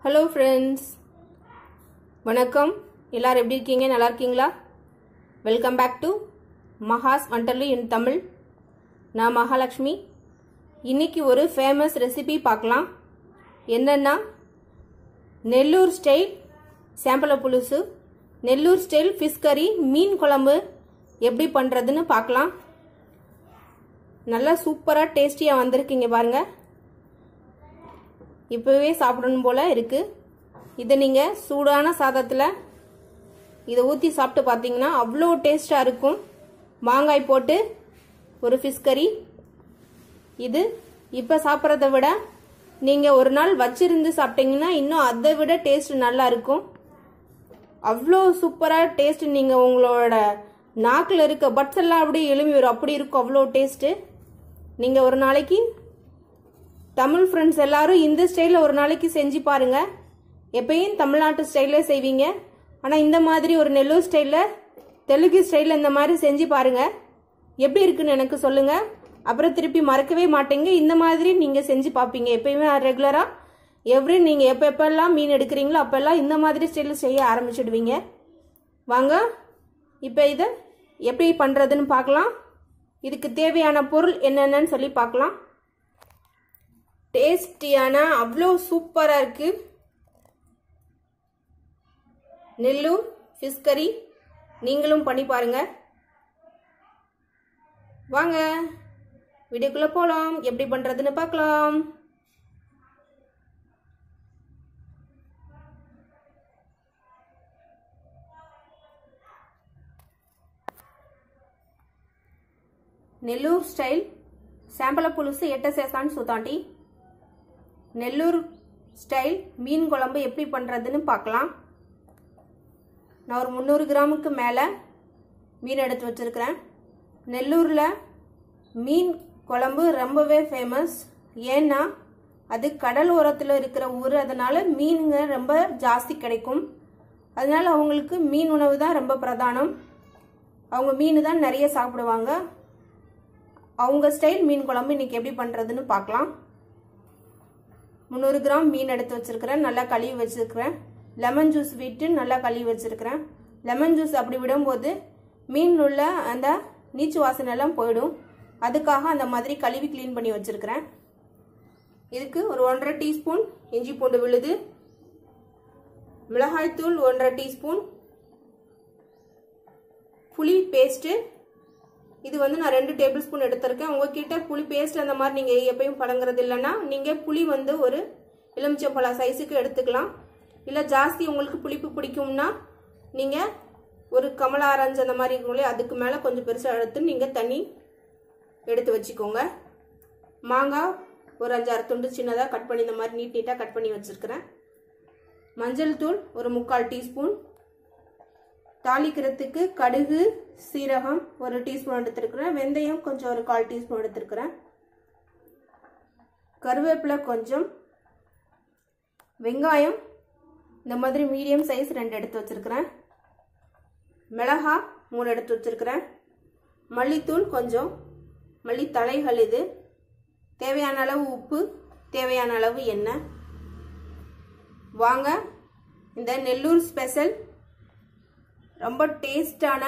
hello friends வணக்கம் எல்லாரும் எப்படி இருக்கீங்க நல்லா இருக்கீங்களா welcome back to Maha's wonderly in Tamil நான் மகாலட்சுமி இன்னைக்கு ஒரு ஃபேமஸ் ரெசிபி பார்க்கலாம் என்னன்னா நெல்லூர் ஸ்டைல் சாம்பல புலுசு நெல்லூர் ஸ்டைல் ஃபிஷ் கறி மீன் குழம்பு எப்படி பண்ணுறதுன்னு பார்க்கலாம் நல்லா சூப்பராக டேஸ்டியாக வந்திருக்கீங்க பாருங்கள் இப்போவே சாப்பிடணும் போல் இருக்குது இதை நீங்கள் சூடான சாதத்தில் இதை ஊற்றி சாப்பிட்டு பார்த்தீங்கன்னா அவ்வளோ டேஸ்ட்டாக இருக்கும் மாங்காய் போட்டு ஒரு ஃபிஷ் கறி இது இப்போ சாப்பிட்றத விட நீங்கள் ஒரு நாள் வச்சிருந்து சாப்பிட்டீங்கன்னா இன்னும் அதை விட டேஸ்ட் நல்லா இருக்கும் அவ்வளோ சூப்பராக டேஸ்ட் நீங்கள் உங்களோட நாக்கில் இருக்க பட்ஸ் எல்லாம் அப்படியே எலும்பி வரும் அப்படி இருக்கும் அவ்வளோ டேஸ்ட்டு நீங்கள் ஒரு நாளைக்கு தமிழ் ஃப்ரெண்ட்ஸ் எல்லாரும் இந்த ஸ்டைலில் ஒரு நாளைக்கு செஞ்சு பாருங்க எப்பயும் தமிழ்நாட்டு ஸ்டைலில் செய்வீங்க ஆனால் இந்த மாதிரி ஒரு நெல்லூர் ஸ்டைலில் தெலுங்கு ஸ்டைலில் இந்த மாதிரி செஞ்சு பாருங்க எப்படி இருக்குன்னு எனக்கு சொல்லுங்க அப்புறம் திருப்பி மறக்கவே மாட்டீங்க இந்த மாதிரி நீங்கள் செஞ்சு பார்ப்பீங்க எப்பயுமே ரெகுலராக எவ்ரி நீங்கள் எப்போ எப்பெல்லாம் மீன் எடுக்கிறீங்களோ அப்போல்லாம் இந்த மாதிரி ஸ்டைலில் செய்ய ஆரம்பிச்சிடுவீங்க வாங்க இப்போ இதை எப்படி பண்ணுறதுன்னு பார்க்கலாம் இதுக்கு தேவையான பொருள் என்னென்னு சொல்லி பார்க்கலாம் டேஸ்டியான அவ்வளோ சூப்பராக இருக்கு நெல்லூர் ஃபிஷ் கறி நீங்களும் பண்ணி பாருங்க வாங்க வீடியோக்குள்ளே போகலாம் எப்படி பண்ணுறதுன்னு பார்க்கலாம் నెల్లూరు స్టైల్ శాంపల పులుసు ఎట్ట చేస్తాను చూతాంటి நெல்லூர் ஸ்டைல் மீன் குழம்பு எப்படி பண்ணுறதுன்னு பார்க்கலாம் நான் ஒரு முந்நூறு கிராமுக்கு மேலே மீன் எடுத்து வச்சுருக்கிறேன் நெல்லூரில் மீன் குழம்பு ரொம்பவே ஃபேமஸ் ஏன்னா அது கடல் ஓரத்தில் இருக்கிற ஊர் அதனால் மீனுங்க ரொம்ப ஜாஸ்தி கிடைக்கும் அதனால அவங்களுக்கு மீன் உணவு தான் ரொம்ப பிரதானம் அவங்க மீன் தான் நிறைய சாப்பிடுவாங்க அவங்க ஸ்டைல் மீன் குழம்பு இன்னைக்கு எப்படி பண்ணுறதுன்னு பார்க்கலாம் முந்நூறு கிராம் மீன் எடுத்து வச்சிருக்கிறேன் நல்லா கழுவி வச்சிருக்கிறேன் லெமன் ஜூஸ் விட்டு நல்லா கழுவி வச்சிருக்கிறேன் லெமன் ஜூஸ் அப்படி விடும்போது மீன் உள்ள அந்த நீச்சு வாசனை எல்லாம் போயிடும் அதுக்காக அந்த மாதிரி கழுவி க்ளீன் பண்ணி வச்சிருக்கிறேன் இதுக்கு ஒரு ஒன்றரை டீஸ்பூன் இஞ்சி பூண்டு விழுது மிளகாய்த்தூள் ஒன்றரை டீஸ்பூன் புளி பேஸ்ட்டு இது வந்து நான் ரெண்டு டேபிள் ஸ்பூன் எடுத்திருக்கேன் உங்ககிட்ட புளி பேஸ்ட் அந்த மாதிரி நீங்கள் எப்பயும் பழங்குறது இல்லைன்னா நீங்கள் புளி வந்து ஒரு எலுமிச்சம்பழ சைஸுக்கு எடுத்துக்கலாம் இல்லை ஜாஸ்தி உங்களுக்கு புளிப்பு பிடிக்கும்னா நீங்கள் ஒரு கமலா ஆரஞ்சு அந்த மாதிரி இருக்குங்களே அதுக்கு மேலே கொஞ்சம் பெருசாக எடுத்து நீங்கள் தண்ணி எடுத்து வச்சுக்கோங்க மாங்காய் ஒரு அஞ்சாறு துண்டு சின்னதாக கட் பண்ணி இந்த மாதிரி நீட் நீட்டாக கட் பண்ணி வச்சுருக்கிறேன் மஞ்சள் தூள் ஒரு முக்கால் டீஸ்பூன் தாளிக்கிறதுக்கு கடுகு சீரகம் ஒரு டீஸ்பூன் எடுத்துருக்கிறேன் வெந்தயம் கொஞ்சம் ஒரு கால் டீஸ்பூன் எடுத்துருக்கிறேன் கருவேப்பிலை கொஞ்சம் வெங்காயம் இந்த மாதிரி மீடியம் சைஸ் ரெண்டு எடுத்து வச்சுருக்கிறேன் மிளகா மூணு எடுத்து வச்சுருக்கிறேன் மல்லித்தூள் கொஞ்சம் மல்லித்தலைகள் இது தேவையான அளவு உப்பு தேவையான அளவு எண்ணெய் வாங்க இந்த நெல்லூர் ஸ்பெஷல் ரொம்ப டேஸ்டான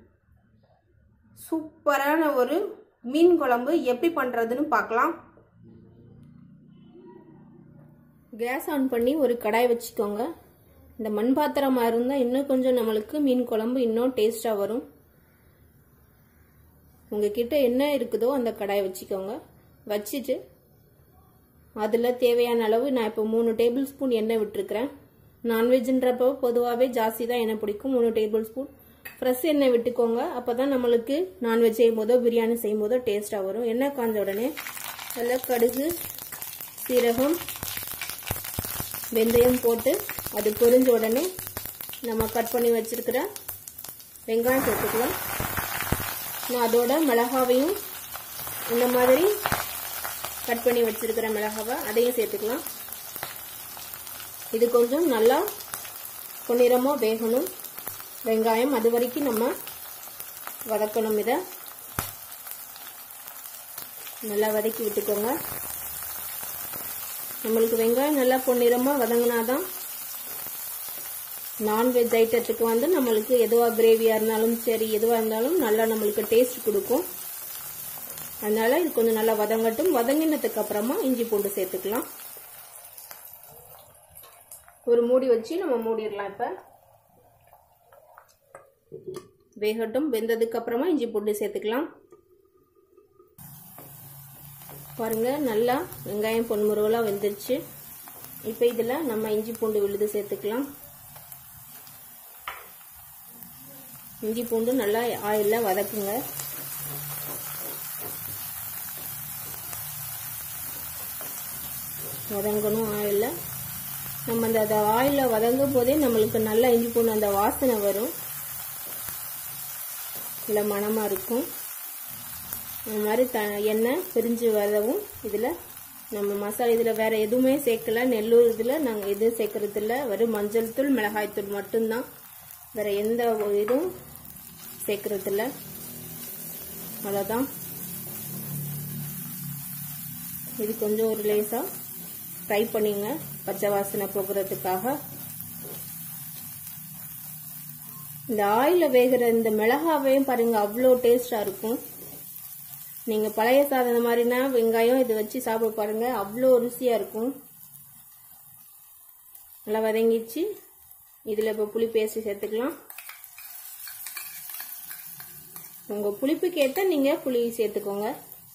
சூப்பரான ஒரு மீன் குழம்பு எப்படி பண்ணுறதுன்னு பார்க்கலாம் கேஸ் ஆன் பண்ணி ஒரு கடாய் வச்சுக்கோங்க இந்த மண் பாத்திரமாக இருந்தால் இன்னும் கொஞ்சம் நம்மளுக்கு மீன் குழம்பு இன்னும் டேஸ்ட்டாக வரும் உங்ககிட்ட என்ன இருக்குதோ அந்த கடாய் வச்சுக்கோங்க வச்சுட்டு அதில் தேவையான அளவு நான் இப்போ மூணு டேபிள் ஸ்பூன் எண்ணெய் விட்டுருக்கிறேன் நான்வெஜ்ன்றப்போ பொதுவாகவே ஜாஸ்தி தான் எண்ணெய் பிடிக்கும் மூணு டேபிள் ஸ்பூன் ஃப்ரெஷ் எண்ணெய் விட்டுக்கோங்க அப்போ தான் நம்மளுக்கு நான்வெஜ் செய்யும் போதோ பிரியாணி செய்யும் போதோ டேஸ்ட்டாக வரும் எண்ணெய் காஞ்ச உடனே அதில் கடுகு சீரகம் வெந்தயம் போட்டு அது பொரிஞ்ச உடனே நம்ம கட் பண்ணி வச்சிருக்கிற வெங்காயம் சேர்த்துக்கலாம் நான் அதோட மிளகாவையும் இந்த மாதிரி கட் பண்ணி வச்சிருக்கிற மிளகாவை அதையும் சேர்த்துக்கலாம் இது கொஞ்சம் நல்லா பொன்னிறமாக வேகணும் வெங்காயம் அது வரைக்கும் நம்ம வதக்கணும் இதை நல்லா வதக்கி விட்டுக்கோங்க நம்மளுக்கு வெங்காயம் நல்லா பொன்னிறமாக வதங்கினாதான் நான்வெஜ் ஐட்டத்துக்கு வந்து நம்மளுக்கு எதுவாக கிரேவியாக இருந்தாலும் சரி எதுவாக இருந்தாலும் நல்லா நம்மளுக்கு டேஸ்ட் கொடுக்கும் அதனால இது கொஞ்சம் நல்லா வதங்கட்டும் வதங்கினதுக்கு அப்புறமா இஞ்சி பூண்டு சேர்த்துக்கலாம் ஒரு மூடி வச்சு நம்ம மூடிடலாம் இப்போ வேகட்டும் வெந்ததுக்கு அப்புறமா இஞ்சி பூண்டு சேர்த்துக்கலாம் பாருங்க நல்லா வெங்காயம் பொன்முருவலாக வெந்துருச்சு இப்போ இதில் நம்ம இஞ்சி பூண்டு விழுது சேர்த்துக்கலாம் இஞ்சி பூண்டு நல்லா ஆயிலில் வதக்குங்க வதங்கணும் ஆயிலில் நம்ம அந்த அதை ஆயிலில் வதங்கும் போதே நம்மளுக்கு நல்லா இஞ்சி பூண்டு அந்த வாசனை வரும் இல்லை மணமாக இருக்கும் அந்த மாதிரி த எண்ணெய் பிரிஞ்சு வரவும் இதில் நம்ம மசாலா இதில் வேறு எதுவுமே சேர்க்கல நெல்லூர் இதில் நாங்கள் எதுவும் சேர்க்கறதில்ல வெறும் மஞ்சள் தூள் மிளகாய் தூள் மட்டும்தான் வேறு எந்த இதுவும் சேர்க்கறதில்ல அவ்வளோதான் இது கொஞ்சம் ஒரு லேசாக ஃப்ரை பண்ணிங்க பச்சை வாசனை போக்குறதுக்காக இந்த ஆயிலில் வேகிற இந்த மிளகாவையும் பாருங்க அவ்வளோ டேஸ்டாக இருக்கும் நீங்கள் பழைய சாதம் மாதிரினா வெங்காயம் இது வச்சு சாப்பிட பாருங்க அவ்வளோ ருசியாக இருக்கும் நல்லா வதங்கிச்சு இதில் இப்போ புளி பேஸ்ட் சேர்த்துக்கலாம் உங்கள் புளிப்புக்கு ஏற்ற நீங்கள் புளி சேர்த்துக்கோங்க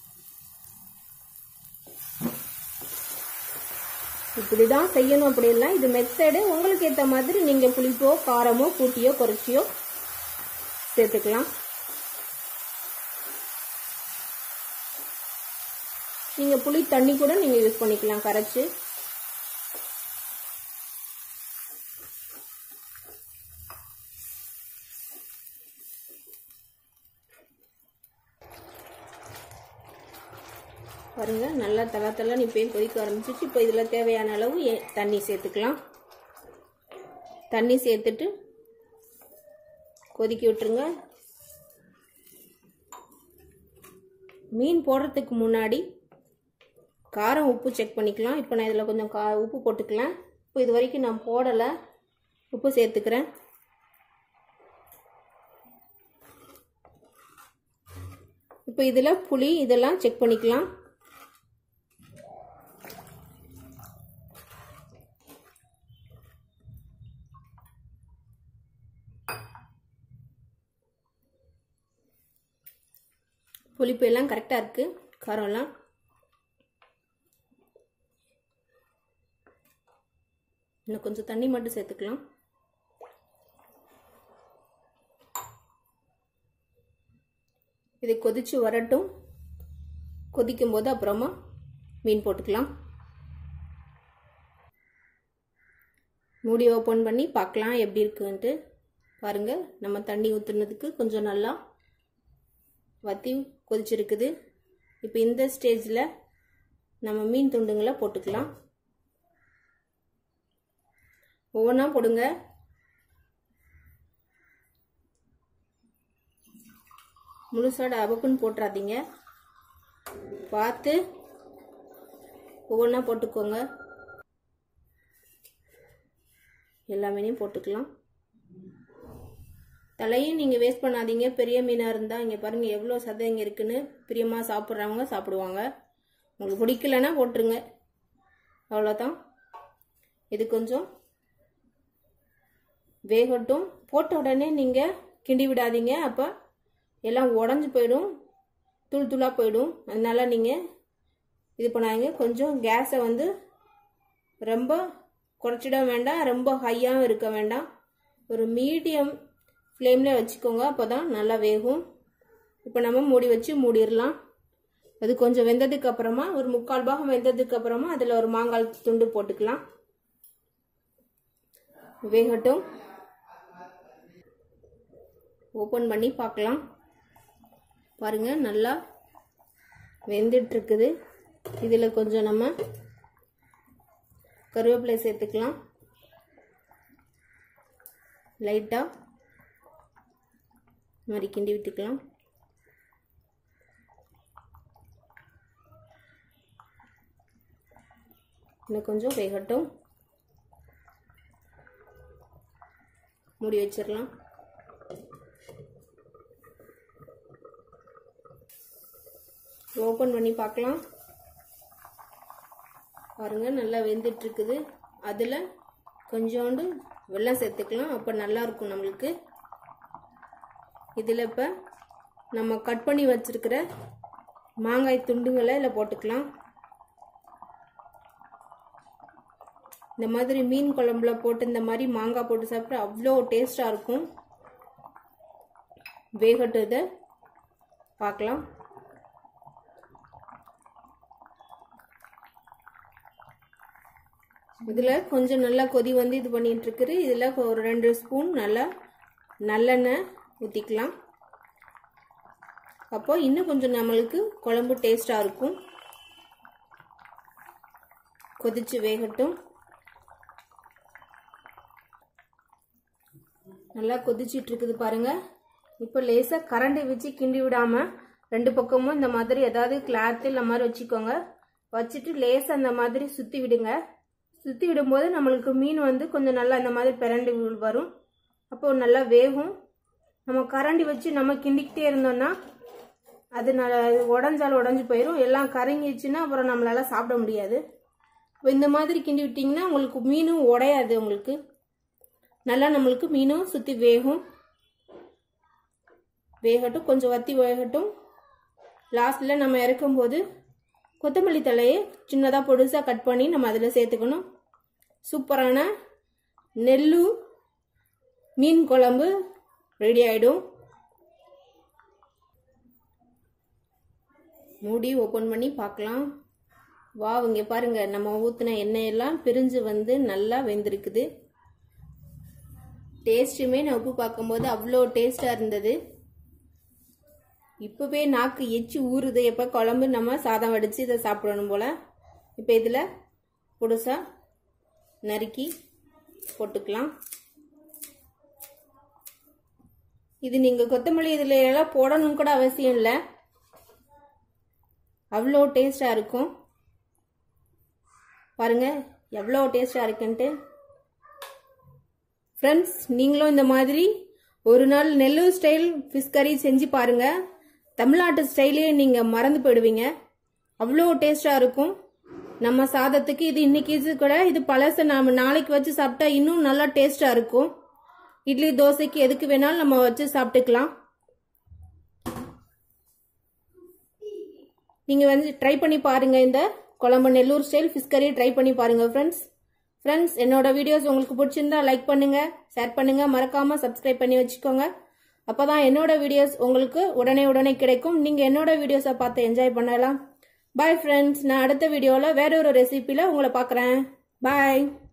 இப்படி தான் செய்யணும் அப்படிலாம் இது மெத்தடு உங்களுக்கு ஏற்ற மாதிரி நீங்கள் புளிப்போ காரமோ கூட்டியோ குறைச்சியோ சேர்த்துக்கலாம் நீங்கள் புளி தண்ணி கூட நீங்கள் யூஸ் பண்ணிக்கலாம் கரைச்சி பாருங்க நல்லா தலா தலா இப்பயும் கொதிக்க ஆரம்பிச்சிச்சு இப்போ இதில் தேவையான அளவு தண்ணி சேர்த்துக்கலாம் தண்ணி சேர்த்துட்டு கொதிக்க விட்டுருங்க மீன் போடுறதுக்கு முன்னாடி காரம் உப்பு செக் பண்ணிக்கலாம் இப்போ நான் இதில் கொஞ்சம் கா உப்பு போட்டுக்கலாம் இப்போ இது வரைக்கும் நான் போடலை உப்பு சேர்த்துக்கிறேன் இப்போ இதில் புளி இதெல்லாம் செக் பண்ணிக்கலாம் புளிப்பு எல்லாம் கரெக்டாக இருக்குது காரம்லாம் இன்னும் கொஞ்சம் தண்ணி மட்டும் சேர்த்துக்கலாம் இது கொதிச்சு வரட்டும் கொதிக்கும் போது அப்புறமா மீன் போட்டுக்கலாம் மூடி ஓப்பன் பண்ணி பார்க்கலாம் எப்படி இருக்குன்ட்டு பாருங்கள் நம்ம தண்ணி ஊற்றுனதுக்கு கொஞ்சம் நல்லா வத்தி கொதிச்சிருக்குது இப்போ இந்த ஸ்டேஜில் நம்ம மீன் துண்டுங்களை போட்டுக்கலாம் ஒவ்வொன்றா போடுங்க முழுசாட அபக்குன்னு போட்டுறாதீங்க பார்த்து ஒவ்வொன்றா போட்டுக்கோங்க எல்லா மீனையும் போட்டுக்கலாம் தலையும் நீங்கள் வேஸ்ட் பண்ணாதீங்க பெரிய மீனாக இருந்தால் இங்கே பாருங்கள் எவ்வளோ சதை இங்கே இருக்குன்னு பிரியமாக சாப்பிட்றவங்க சாப்பிடுவாங்க உங்களுக்கு பிடிக்கலன்னா போட்டுருங்க அவ்வளோதான் இது கொஞ்சம் வேகட்டும் போட்ட உடனே நீங்கள் கிண்டி விடாதீங்க அப்போ எல்லாம் உடஞ்சி போயிடும் தூள் தூளாக போயிடும் அதனால் நீங்கள் இது பண்ணாதீங்க கொஞ்சம் கேஸை வந்து ரொம்ப குறைச்சிட வேண்டாம் ரொம்ப ஹையாகவும் இருக்க வேண்டாம் ஒரு மீடியம் ஃப்ளேமில் வச்சுக்கோங்க அப்போ தான் நல்லா வேகும் இப்போ நம்ம மூடி வச்சு மூடிடலாம் அது கொஞ்சம் வெந்ததுக்கு அப்புறமா ஒரு முக்கால் பாகம் வெந்ததுக்கு அப்புறமா அதில் ஒரு மாங்காய் துண்டு போட்டுக்கலாம் வேகட்டும் ஓப்பன் பண்ணி பார்க்கலாம் பாருங்க நல்லா வெந்துட்டுருக்குது இதில் கொஞ்சம் நம்ம கருவேப்பிலை சேர்த்துக்கலாம் லைட்டாக மாதிரி கிண்டி விட்டுக்கலாம் இன்னும் கொஞ்சம் வேகட்டும் மூடி வச்சிடலாம் ஓப்பன் பண்ணி பார்க்கலாம் பாருங்க நல்லா வெந்துட்டு இருக்குது அதில் கொஞ்சோண்டு வெல்லம் சேர்த்துக்கலாம் அப்போ நல்லா இருக்கும் நம்மளுக்கு இதில் இப்போ நம்ம கட் பண்ணி வச்சிருக்கிற மாங்காய் துண்டுங்களை இதில் போட்டுக்கலாம் இந்த மாதிரி மீன் குழம்புல போட்டு இந்த மாதிரி மாங்காய் போட்டு சாப்பிட்டா அவ்வளோ டேஸ்டாக இருக்கும் வேகட்டும் இதை பார்க்கலாம் இதில் கொஞ்சம் நல்லா கொதி வந்து இது பண்ணிட்டு இருக்குது இதில் ஒரு ரெண்டு ஸ்பூன் நல்லா நல்லெண்ணெய் ஊற்றிக்கலாம் அப்போ இன்னும் கொஞ்சம் நம்மளுக்கு குழம்பு டேஸ்டாக இருக்கும் கொதிச்சு வேகட்டும் நல்லா கொதிச்சிட்டு இருக்குது பாருங்க இப்போ லேசாக கரண்டி வச்சு கிண்டி விடாம ரெண்டு பக்கமும் இந்த மாதிரி ஏதாவது கிளாத் இந்த மாதிரி வச்சுக்கோங்க வச்சுட்டு லேசாக அந்த மாதிரி சுற்றி விடுங்க சுற்றி விடும்போது நம்மளுக்கு மீன் வந்து கொஞ்சம் நல்லா இந்த மாதிரி பிரண்டு வரும் அப்போ நல்லா வேகும் நம்ம கரண்டி வச்சு நம்ம கிண்டிக்கிட்டே இருந்தோம்னா அது ந உடஞ்சாலும் உடஞ்சி போயிடும் எல்லாம் கரங்கிடுச்சுன்னா அப்புறம் நம்மளால சாப்பிட முடியாது இப்போ இந்த மாதிரி கிண்டி விட்டிங்கன்னா உங்களுக்கு மீனும் உடையாது உங்களுக்கு நல்லா நம்மளுக்கு மீனும் சுற்றி வேகும் வேகட்டும் கொஞ்சம் வத்தி வேகட்டும் லாஸ்ட்டில் நம்ம இறக்கும்போது கொத்தமல்லி தலையை சின்னதாக பொடுசாக கட் பண்ணி நம்ம அதில் சேர்த்துக்கணும் சூப்பரான நெல்லு மீன் குழம்பு ரெடி ஆகிடும் மூடி ஓப்பன் பண்ணி பார்க்கலாம் வா இங்கே பாருங்க நம்ம ஊற்றின எண்ணெயெல்லாம் பிரிஞ்சு வந்து நல்லா வெந்திருக்குது டேஸ்ட்டுமே நான் உப்பு பார்க்கும்போது அவ்வளோ டேஸ்டாக இருந்தது இப்போவே நாக்கு எச்சி ஊறுது எப்போ குழம்பு நம்ம சாதம் வடித்து இதை சாப்பிடணும் போல் இப்போ இதில் புதுசாக நறுக்கி போட்டுக்கலாம் இது நீங்கள் கொத்தமல்லி இதில் எல்லாம் போடணும் கூட அவசியம் இல்லை அவ்வளோ டேஸ்டாக இருக்கும் பாருங்க எவ்வளோ டேஸ்டாக இருக்குன்ட்டு ஃப்ரெண்ட்ஸ் நீங்களும் இந்த மாதிரி ஒரு நாள் நெல்லூர் ஸ்டைல் ஃபிஷ் கறி செஞ்சு பாருங்க தமிழ்நாட்டு ஸ்டைலே நீங்கள் மறந்து போயிடுவீங்க அவ்வளோ டேஸ்டாக இருக்கும் நம்ம சாதத்துக்கு இது இன்னைக்கு இது கூட இது பழச நாம நாளைக்கு வச்சு சாப்பிட்டா இன்னும் நல்லா டேஸ்டாக இருக்கும் இட்லி தோசைக்கு எதுக்கு வேணாலும் நம்ம வச்சு சாப்பிட்டுக்கலாம் நீங்கள் வந்து ட்ரை பண்ணி பாருங்கள் இந்த குழம்பு Nellore style fish curry try பண்ணி பாருங்கள் ஃப்ரெண்ட்ஸ் ஃப்ரெண்ட்ஸ் என்னோட வீடியோஸ் உங்களுக்கு பிடிச்சிருந்தா லைக் பண்ணுங்கள் ஷேர் பண்ணுங்கள் மறக்காமல் சப்ஸ்கிரைப் பண்ணி வச்சுக்கோங்க அப்போ தான் என்னோட வீடியோஸ் உங்களுக்கு உடனே உடனே கிடைக்கும் நீங்கள் என்னோட வீடியோஸை பார்த்து என்ஜாய் பண்ணலாம் பாய் ஃப்ரெண்ட்ஸ் நான் அடுத்த வீடியோவில் வேற ஒரு ரெசிபியில் உங்களை பார்க்குறேன் பாய்